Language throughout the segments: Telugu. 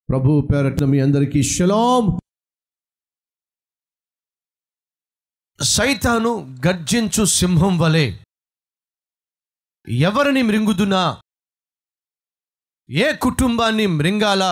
ప్రభు పేరట్న మీ అందరికీ షలాం సైతాను గర్జించు సింహం వలె ఎవరిని మృంగుదునా ఏ కుటుంబాన్ని మృంగాలా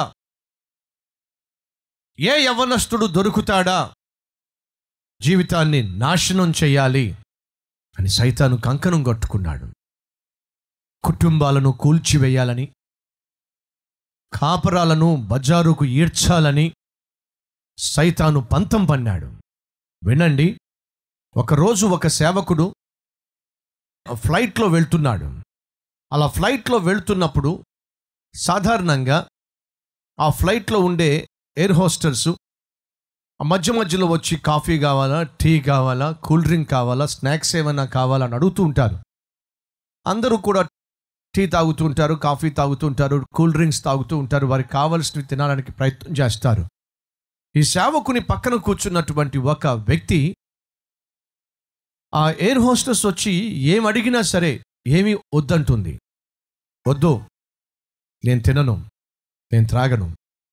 ఏ యవనస్తుడు దొరుకుతాడా జీవితాన్ని నాశనం చేయాలి అని సైతాను కంకణం కట్టుకున్నాడు కుటుంబాలను కూల్చివేయాలని కాపరాలను బజారుకు ఈడ్చాలని సైతాను పంతం పన్నాడు వినండి ఒకరోజు ఒక సేవకుడు ఫ్లైట్లో వెళ్తున్నాడు అలా ఫ్లైట్లో వెళ్తున్నప్పుడు సాధారణంగా ఆ ఫ్లైట్లో ఉండే ఎయిర్ హోస్టర్సు ఆ మధ్య మధ్యలో వచ్చి కాఫీ కావాలా టీ కావాలా కూల్ డ్రింక్ కావాలా స్నాక్స్ ఏమైనా కావాలా అని అడుగుతూ ఉంటారు అందరూ కూడా టీ తాగుతూ ఉంటారు కాఫీ తాగుతూ ఉంటారు కూల్ డ్రింక్స్ తాగుతూ ఉంటారు వారికి కావలసినవి తినడానికి ప్రయత్నం చేస్తారు ఈ సేవకుని పక్కన కూర్చున్నటువంటి ఒక వ్యక్తి ఆ ఎయిర్ హోస్టెస్ వచ్చి ఏం అడిగినా సరే ఏమీ వద్దంటుంది వద్దు నేను తినను నేను త్రాగను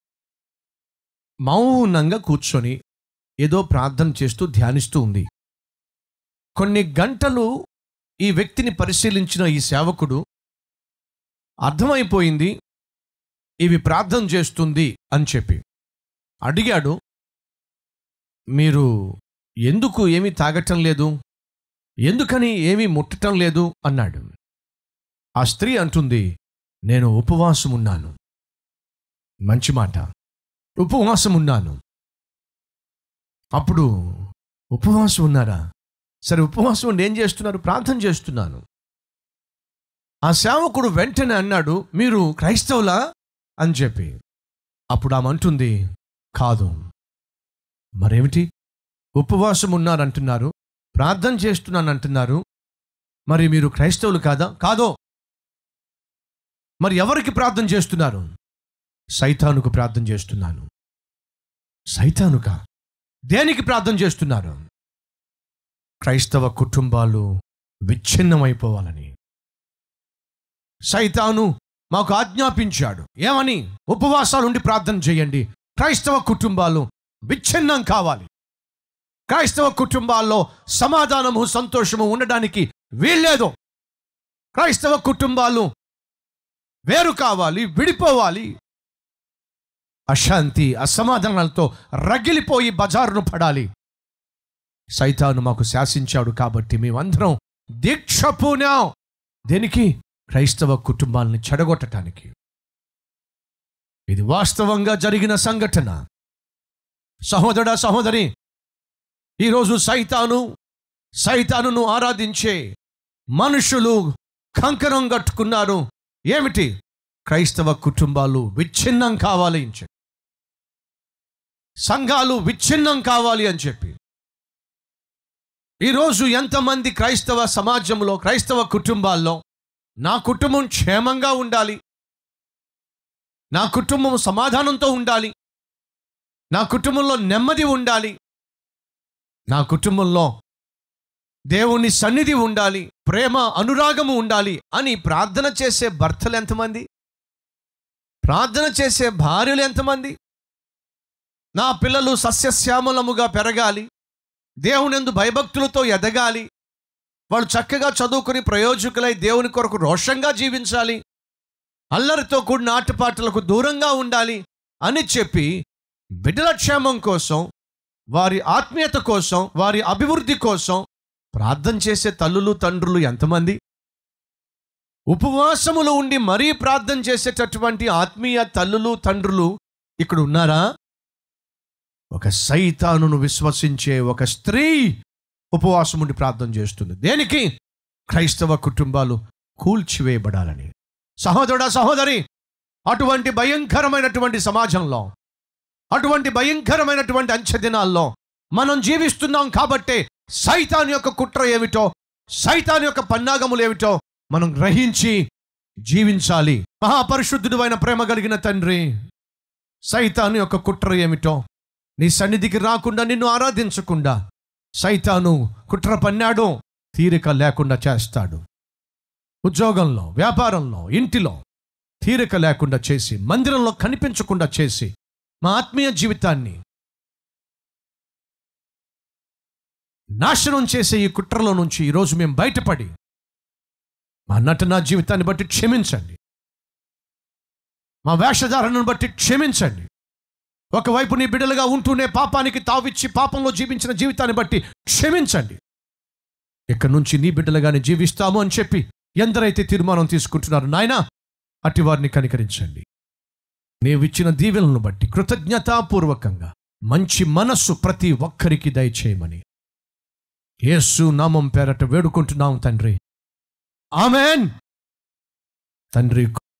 మౌనంగా కూర్చొని ఏదో ప్రార్థన చేస్తూ ధ్యానిస్తూ ఉంది కొన్ని గంటలు ఈ వ్యక్తిని పరిశీలించిన ఈ సేవకుడు అర్థమైపోయింది ఇవి ప్రార్థన చేస్తుంది అని చెప్పి అడిగాడు మీరు ఎందుకు ఏమీ తాగటం లేదు ఎందుకని ఏమీ ముట్టటం లేదు అన్నాడు ఆ స్త్రీ అంటుంది నేను ఉపవాసం ఉన్నాను మంచి మాట ఉపవాసం ఉన్నాను అప్పుడు ఉపవాసం ఉన్నారా సరే ఉపవాసం ఉండి ఏం చేస్తున్నారు ప్రార్థన చేస్తున్నాను ఆ సేవకుడు వెంటనే అన్నాడు మీరు క్రైస్తవులా అని చెప్పి అప్పుడు ఆమె అంటుంది కాదు మరేమిటి ఉపవాసం ఉన్నారంటున్నారు ప్రార్థన చేస్తున్నాను అంటున్నారు మరి మీరు క్రైస్తవులు కాదా కాదో మరి ఎవరికి ప్రార్థన చేస్తున్నారు సైతానుకు ప్రార్థన చేస్తున్నాను సైతానుక దేనికి ప్రార్థన చేస్తున్నారు క్రైస్తవ కుటుంబాలు విచ్ఛిన్నమైపోవాలని సైతాను మాకు ఆజ్ఞాపించాడు ఏమని ఉపవాసాలుండి ప్రార్థన చేయండి క్రైస్తవ కుటుంబాలు విచ్ఛిన్నం కావాలి క్రైస్తవ కుటుంబాల్లో సమాధానము సంతోషము ఉండడానికి వీల్లేదు క్రైస్తవ కుటుంబాలు వేరు కావాలి విడిపోవాలి అశాంతి అసమాధానాలతో రగిలిపోయి బజారును పడాలి సైతాను మాకు శాసించాడు కాబట్టి మేమందరం దీక్ష పూనాం దేనికి క్రైస్తవ కుటుంబాలని చెడగొట్టడానికి ఇది వాస్తవంగా జరిగిన సంఘటన సహోదరుడా సహోదరి ఈరోజు సైతాను సైతానును ఆరాధించే మనుషులు కంకణం కట్టుకున్నారు ఏమిటి క్రైస్తవ కుటుంబాలు విచ్ఛిన్నం కావాలి అని చెప్పి సంఘాలు విచ్ఛిన్నం కావాలి అని చెప్పి ఈరోజు ఎంతమంది క్రైస్తవ సమాజంలో క్రైస్తవ కుటుంబాల్లో నా కుటుంబం క్షేమంగా ఉండాలి నా కుటుంబం సమాధానంతో ఉండాలి నా కుటుంబంలో నెమ్మది ఉండాలి నా కుటుంబంలో దేవుని సన్నిధి ఉండాలి ప్రేమ అనురాగము ఉండాలి అని ప్రార్థన చేసే భర్తలు ఎంతమంది ప్రార్థన చేసే భార్యలు ఎంతమంది నా పిల్లలు సస్యశ్యామలముగా పెరగాలి దేవునిందు భయభక్తులతో ఎదగాలి వాళ్ళు చక్కగా చదువుకుని ప్రయోజకులై దేవుని కొరకు రోషంగా జీవించాలి అల్లరితో కూడిన ఆటపాటలకు దూరంగా ఉండాలి అని చెప్పి బిడ్డల క్షేమం కోసం వారి ఆత్మీయత కోసం వారి అభివృద్ధి కోసం ప్రార్థన చేసే తల్లులు తండ్రులు ఎంతమంది ఉపవాసములు ఉండి మరీ ప్రార్థన చేసేటటువంటి ఆత్మీయ తల్లులు తండ్రులు ఇక్కడ ఉన్నారా ఒక సైతానును విశ్వసించే ఒక స్త్రీ ఉపవాసం ఉండి ప్రార్థన చేస్తుంది దేనికి క్రైస్తవ కుటుంబాలు కూల్చివేయబడాలని సహోదరుడా సహోదరి అటువంటి భయంకరమైనటువంటి సమాజంలో అటువంటి భయంకరమైనటువంటి అంచె దినాల్లో మనం జీవిస్తున్నాం కాబట్టే సైతాన్ యొక్క కుట్ర ఏమిటో సైతాన్ యొక్క పన్నాగములు ఏమిటో మనం గ్రహించి జీవించాలి మహాపరిశుద్ధుడు అయిన ప్రేమ కలిగిన తండ్రి సైతాను యొక్క కుట్ర ఏమిటో నీ సన్నిధికి రాకుండా నిన్ను ఆరాధించకుండా సైతాను కుట్ర పన్నాడు తీరిక లేకుండా చేస్తాడు ఉద్యోగంలో వ్యాపారంలో ఇంటిలో తీరిక లేకుండా చేసి మందిరంలో కనిపించకుండా చేసి మా ఆత్మీయ జీవితాన్ని నాశనం చేసే ఈ కుట్రలో నుంచి ఈరోజు మేము బయటపడి మా నటన జీవితాన్ని బట్టి క్షమించండి మా వేషధారణను బట్టి క్షమించండి ఒకవైపు నీ బిడ్డలుగా ఉంటూనే పాపానికి తావిచ్చి పాపంలో జీవించిన జీవితాన్ని బట్టి క్షమించండి ఇక్కడి నుంచి నీ బిడ్డలుగానే జీవిస్తాము అని చెప్పి ఎందరైతే తీర్మానం తీసుకుంటున్నారు నాయనా అట్టి వారిని కనికరించండి నీవిచ్చిన దీవెనలను బట్టి కృతజ్ఞతాపూర్వకంగా మంచి మనస్సు ప్రతి ఒక్కరికి దయచేయమని యేసు నామం పేరట వేడుకుంటున్నాం తండ్రి ఆమెన్ తండ్రి